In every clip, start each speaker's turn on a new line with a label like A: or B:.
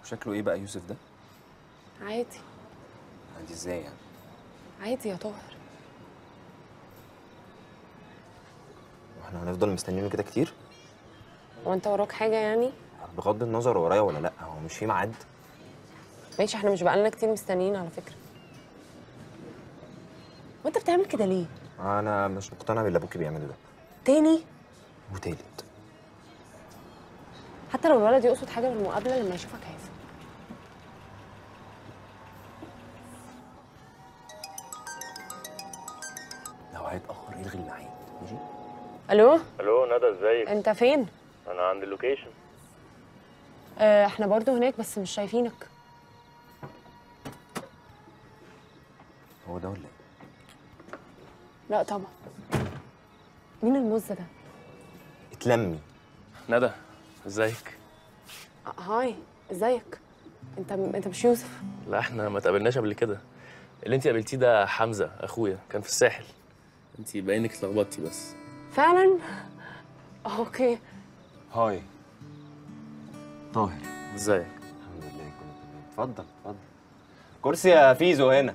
A: شكله ايه بقى يوسف ده؟
B: عادي
A: عندي ازاي يعني؟
B: عادي يا طاهر
A: واحنا هنفضل مستنيينه كده كتير؟
B: هو انت وراك حاجه يعني
A: بغض النظر ورايا ولا لا هو مش في ميعاد
B: ماشي احنا مش بقالنا كتير مستنيين على فكره وانت بتعمل كده ليه
A: انا مش مقتنع باللي ابوكي بيعمله ده
B: تاني
A: وتالت
B: حتى لو الولد يقصد حاجه بالمقابله لما يشوفك هيفهم
A: لو هيتاخر الغي الميعاد ماشي؟
B: الو
C: الو ندى ازيك
B: انت فين
C: انا عند اللوكيشن
B: اه احنا برضو هناك بس مش شايفينك
A: هو ده ولا ايه؟
B: لا طبعا مين المز ده
A: اتلمي
C: ندى ازيك
B: آه، هاي ازيك انت انت مش يوسف
C: لا احنا ما تقابلناش قبل كده اللي انت قابلتيه ده حمزه اخويا كان في الساحل انت باينك اتلخبطتي بس
B: فعلا اوكي
A: هاي طاهر
C: ازيك
A: الحمد لله كله تمام اتفضل اتفضل كرسي يا فيزو هنا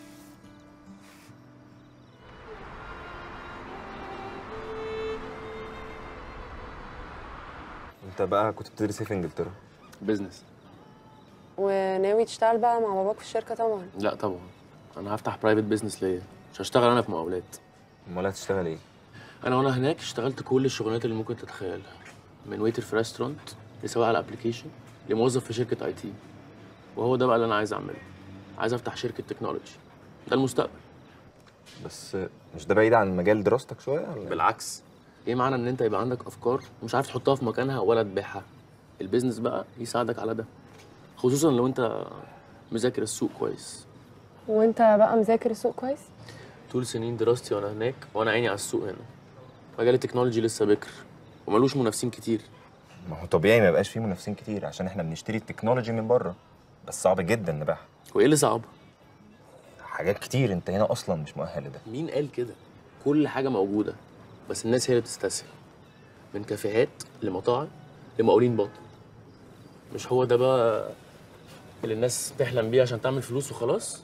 A: انت بقى كنت بتدرس ايه في انجلترا؟
C: بزنس
B: وناوي تشتغل بقى مع باباك في الشركه طبعا
C: لا طبعا انا هفتح برايفت بيزنس ليا مش هشتغل انا في مقاولات
A: امال هتشتغل ايه؟
C: انا وانا هناك اشتغلت كل الشغلانات اللي ممكن تتخيلها من ويتر في ريستورانت لسواق على الابلكيشن لموظف في شركه اي تي وهو ده بقى اللي انا عايز اعمله عايز افتح شركه تكنولوجي ده المستقبل
A: بس مش ده بعيد عن مجال دراستك شويه ولا إيه؟
C: بالعكس ايه معنى ان انت يبقى عندك افكار ومش عارف تحطها في مكانها ولا تبيعها البيزنس بقى يساعدك على ده خصوصا لو انت مذاكر السوق كويس
B: وانت بقى مذاكر السوق كويس
C: طول سنين دراستي وانا هناك وانا عيني على السوق هنا مجال التكنولوجي لسه بكر وملوش منافسين كتير
A: ما هو طبيعي ما يبقاش فيه منافسين كتير عشان احنا بنشتري التكنولوجي من بره بس صعب جدا نبيعها
C: وايه اللي صعب
A: حاجات كتير انت هنا اصلا مش مؤهل لده
C: مين قال كده كل حاجه موجوده بس الناس هي اللي بتستسهل من كافيهات لمطاعم لمقاولين باطن مش هو ده بقى اللي الناس تحلم بيه عشان تعمل فلوس وخلاص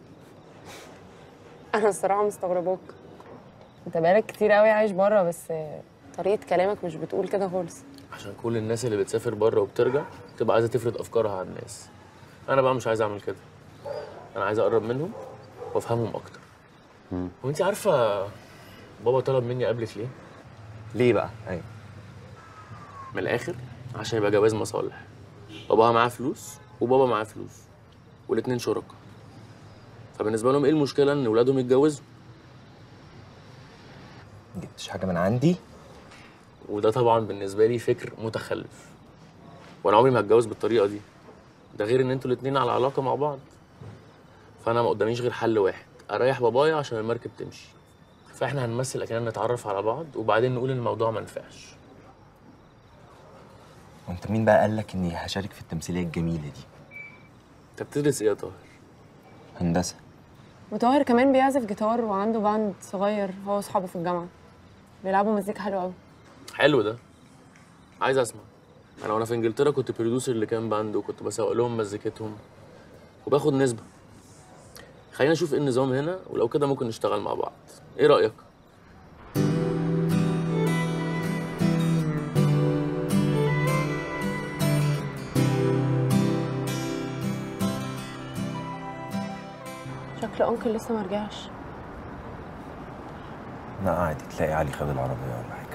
B: انا الصراحه مستغرباك انت بقالك كتير قوي عايش بره بس طريقه كلامك مش بتقول كده خالص
C: عشان كل الناس اللي بتسافر بره وبترجع تبقى عايزه تفرض افكارها على الناس انا بقى مش عايز اعمل كده انا عايز اقرب منهم وافهمهم اكتر وانت عارفه بابا طلب مني اقابلك ليه
A: ليه بقى ايوه
C: من الاخر عشان يبقى جواز مصالح باباها معاه فلوس وبابا معاه فلوس والاتنين شركاء فبالنسبه لهم ايه المشكله ان ولادهم يتجوزوا
A: جبتش حاجه من عندي
C: وده طبعا بالنسبه لي فكر متخلف وانا عمري ما هتجوز بالطريقه دي ده غير ان انتوا الاتنين على علاقه مع بعض فانا ما قداميش غير حل واحد اريح بابايا عشان المركب تمشي فاحنا هنمثل اكننا نتعرف على بعض وبعدين نقول ان الموضوع ما نفعش
A: وانت مين بقى قال لك اني هشارك في التمثيليه الجميله دي
C: انت بتدرس ايه يا طاهر
A: هندسه
B: وطاهر كمان بيعزف جيتار وعنده باند صغير هو واصحابه في الجامعه بيلعبوا مزيكا حلوه قوي
C: حلو ده عايز اسمع انا وانا في انجلترا كنت بروديوسر لكام باند وكنت بسوق لهم مزيكتهم وباخد نسبه خلينا نشوف ايه النظام هنا ولو كده ممكن نشتغل مع بعض ايه رايك
B: شكل انكل لسه ما رجعش
A: لا عادي تلاقي علي خد العربيه ولا حاجه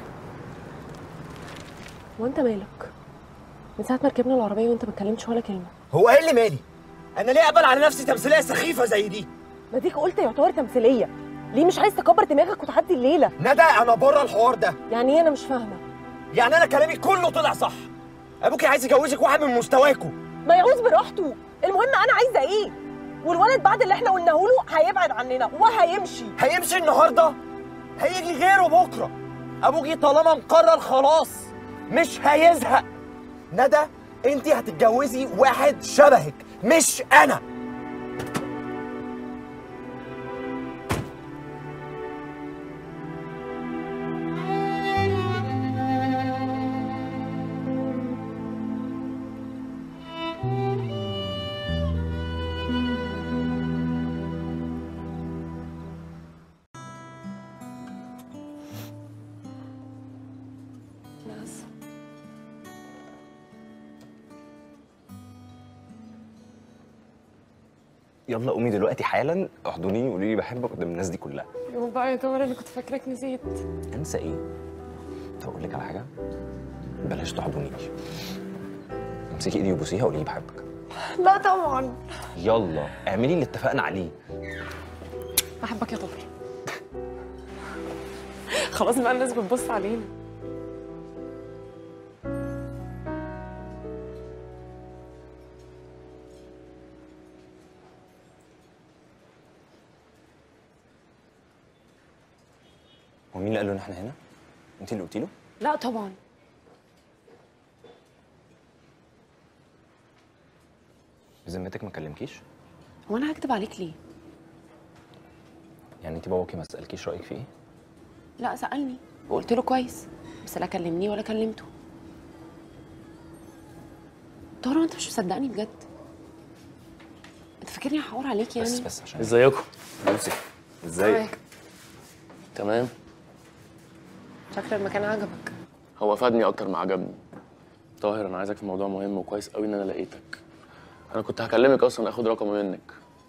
B: وانت مالك من ساعه ما ركبنا العربيه وانت ما اتكلمتش ولا كلمه
D: هو ايه اللي مالي؟ انا ليه اقبل على نفسي تمثيليه سخيفه زي دي؟
E: ما ديك قلت يعتبر تمثيليه ليه مش عايز تكبر دماغك وتعدي الليله
D: ندى انا بره الحوار ده،
E: يعني ايه انا مش فاهمه
D: يعني انا كلامي كله طلع صح. ابوكي عايز يجوزك واحد من مستواكوا.
E: ما يعوز براحته المهم انا عايزه ايه والولد بعد اللي احنا قلناه له هيبعد عننا وهيمشي
D: هيمشي النهارده هيجي غيره بكره. ابوكي طالما مقرر خلاص مش هيزهق. ندى انت هتتجوزي واحد شبهك مش انا.
A: يلا قومي دلوقتي حالا احضنيني وقولي لي بحبك قدام الناس دي كلها
B: يوم بقى يا تامر انا كنت فاكراك نسيت
A: انسى ايه طب اقول لك على حاجه بلاش تحضنيني امسكي ايدي وبوسيها وقولي لي بحبك
B: لا طبعا
A: يلا اعملي اللي اتفقنا عليه
B: بحبك يا تامر خلاص بقى الناس بتبص علينا
A: هو مين اللي قال له ان احنا هنا انت اللي قلتي له
B: لا طبعا
A: بذمتك ما كلمكيش
B: هو انا هكتب عليك ليه
A: يعني انت باباكي ما سالكيش رايك في ايه
B: لا سالني وقلت له كويس بس لا كلمني ولا كلمته طارق انت مش مصدقني بجد انت فاكرني هحور عليك يعني
A: بس بس عشان
C: ازيكم
A: يوسف ازيك
C: تمام
B: شكل المكان عجبك
C: هو فادني اكتر ما عجبني طاهر انا عايزك في موضوع مهم وكويس قوي ان انا لقيتك انا كنت هكلمك اصلا اخد رقم منك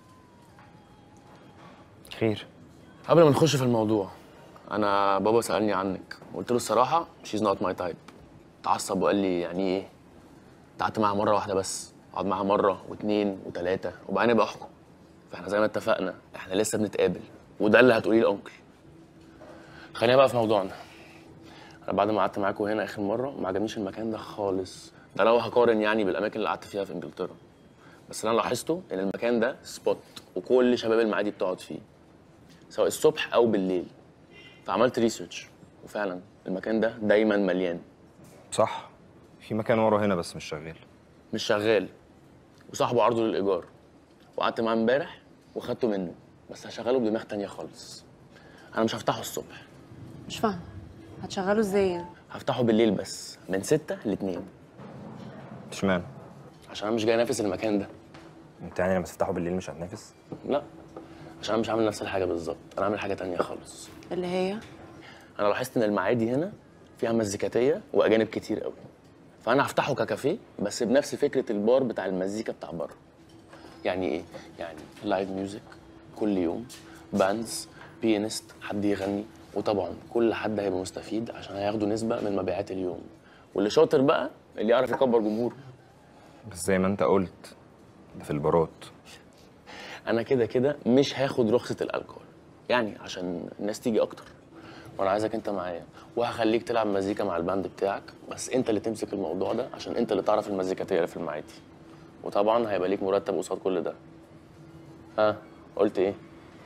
A: خير
C: قبل ما نخش في الموضوع انا بابا سالني عنك قلت له الصراحه شيز نوت ماي تايب اتعصب وقال لي يعني ايه قعدت معاها مره واحده بس اقعد معاها مره واثنين وثلاثه وبعدين ابقى احكم فاحنا زي ما اتفقنا احنا لسه بنتقابل وده اللي هتقوليه لانكل خلينا بقى في موضوعنا انا بعد ما قعدت معاكم هنا اخر مره ما عجبنيش المكان ده خالص ده لو هقارن يعني بالاماكن اللي قعدت فيها في انجلترا بس اللي انا لاحظته ان المكان ده سبوت وكل شباب المعادي بتقعد فيه سواء الصبح او بالليل فعملت ريسيرش وفعلا المكان ده دايما مليان
A: صح في مكان ورا هنا بس مش شغال
C: مش شغال وصاحبه عرضه للايجار وقعدت معاه امبارح وخدته منه بس هشغله بدماغ تانية خالص انا مش هفتحه الصبح
B: مش فاهمه هتشغله ازاي يعني
C: هفتحه بالليل بس من ستة ل 2
A: اشمعنى
C: عشان انا مش جاي انافس المكان ده
A: انت يعني لما تفتحه بالليل مش هتنافس
C: لا عشان انا مش عامل نفس الحاجه بالظبط انا عامل حاجه تانية خالص
B: اللي هي
C: انا لاحظت ان المعادي هنا فيها مزيكاتيه واجانب كتير قوي فانا هفتحه ككافيه بس بنفس فكره البار بتاع المزيكا بتاع بره يعني ايه يعني لايف ميوزك كل يوم باندز بيانست حد يغني وطبعا كل حد هيبقى مستفيد عشان هياخدوا نسبه من مبيعات اليوم واللي شاطر بقى اللي يعرف يكبر جمهوره
A: بس زي ما انت قلت ده في البارات
C: انا كده كده مش هاخد رخصه الالكول يعني عشان الناس تيجي اكتر وانا عايزك انت معايا وهخليك تلعب مزيكا مع الباند بتاعك بس انت اللي تمسك الموضوع ده عشان انت اللي تعرف المزيكاتيه اللي في المعادي وطبعا هيبقى ليك مرتب قصاد كل ده ها قلت ايه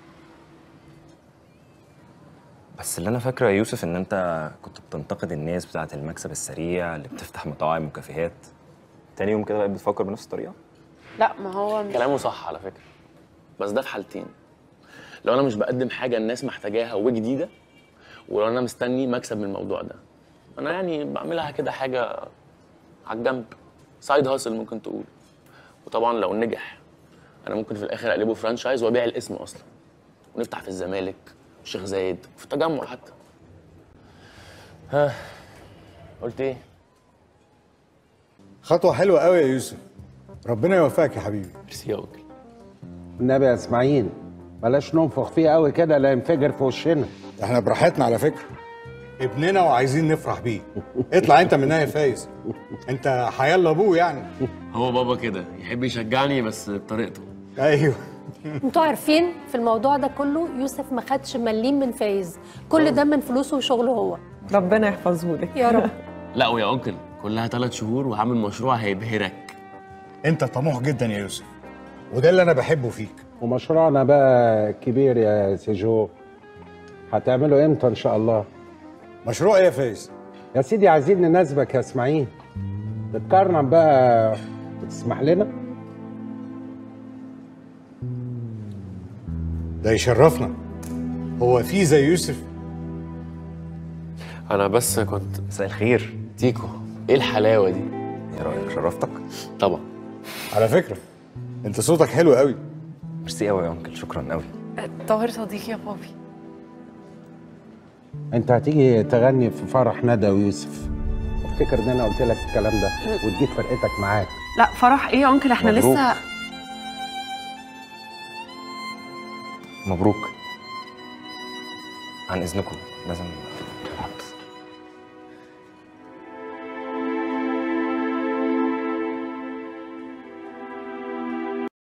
A: بس اللي انا فاكره يا يوسف ان انت كنت بتنتقد الناس بتاعه المكسب السريع اللي بتفتح مطاعم وكافيهات تاني يوم كده بقيت بتفكر بنفس الطريقه
B: لا ما هو مش
C: كلامه صح على فكره بس ده في حالتين لو انا مش بقدم حاجه الناس محتاجاها وجديده ولو انا مستني مكسب من الموضوع ده انا يعني بعملها كده حاجه على الجنب سايد هاسل ممكن تقول وطبعا لو نجح انا ممكن في الاخر اقلبه فرانشايز وابيع الاسم اصلا ونفتح في الزمالك الشيخ زايد في التجمع حتى ها قلت ايه
F: خطوة حلوة قوي يا يوسف ربنا يوفقك يا حبيبي
C: ميرسي يا وكيل
G: النبي يا اسماعيل بلاش ننفخ فيه قوي كده لا ينفجر في وشنا
F: احنا براحتنا على فكرة ابننا وعايزين نفرح بيه اطلع انت منها يا فايز انت حيال ابوه يعني
C: هو بابا كده يحب يشجعني بس بطريقته
F: ايوه
H: انتوا عارفين في الموضوع ده كله يوسف ما خدش مليم من فايز كل ده من فلوسه وشغله هو
E: ربنا يحفظه لك
H: يا رب
C: لا ويا انكل كلها ثلاث شهور وهعمل مشروع هيبهرك
F: انت طموح جدا يا يوسف وده اللي انا بحبه فيك
G: ومشروعنا بقى كبير يا سيجو هتعمله امتى ان شاء الله
F: مشروع ايه يا فايز
G: يا سيدي عايزين نناسبك يا اسماعيل تتكرم بقى وتسمح لنا
F: ده يشرفنا هو في زي يوسف
C: انا بس كنت
A: مساء الخير
C: تيكو ايه الحلاوه دي
A: ايه رايك شرفتك
C: طبعا
F: على فكرة انت صوتك حلو قوي
A: ميرسي قوي يا انكل شكرا قوي
B: طاهر صديقي يا بابي
G: انت هتيجي تغني في فرح ندى ويوسف افتكر ان انا قلت لك الكلام ده وتجيب فرقتك معاك
B: لا فرح ايه يا انكل احنا
A: مبروك.
B: لسه
A: مبروك عن اذنكم لازم